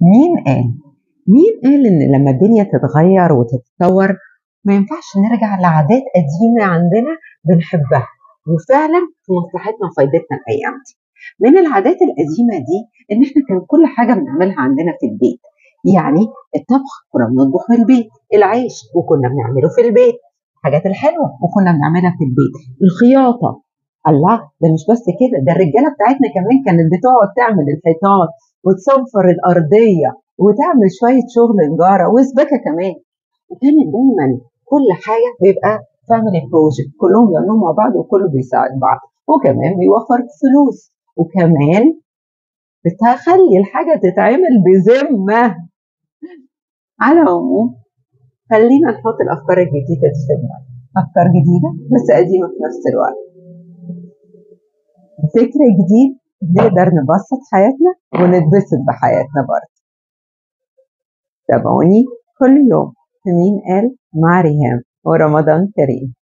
مين قال مين قال ان لما الدنيا تتغير وتتطور ما ينفعش نرجع لعادات قديمه عندنا بنحبها وفعلا في مصلحتنا وفايدتنا الايام دي من العادات القديمه دي ان احنا كان كل حاجه بنعملها عندنا في البيت يعني الطبخ كنا بنطبخ في البيت العيش وكنا بنعمله في البيت الحاجات الحلوه وكنا بنعملها في البيت الخياطه الله ده مش بس كده ده الرجاله بتاعتنا كمان كانت بتقعد تعمل الحيطان وتصنفر الارضيه وتعمل شويه شغل نجاره وسبكه كمان وكانت دايما كل حاجه بيبقى فاميلي بروجكت كلهم بيعملوا مع بعض وكله بيساعد بعض وكمان بيوفر فلوس وكمان بتخلي الحاجه تتعمل بذمه على العموم خلينا نحط الافكار الجديده دي في دماغنا افكار جديده بس قديمه في نفس الوقت فكر جديد نقدر نبسط حياتنا ونتبسط بحياتنا برضه تابعوني كل يوم في مين قال مع ريهام ورمضان كريم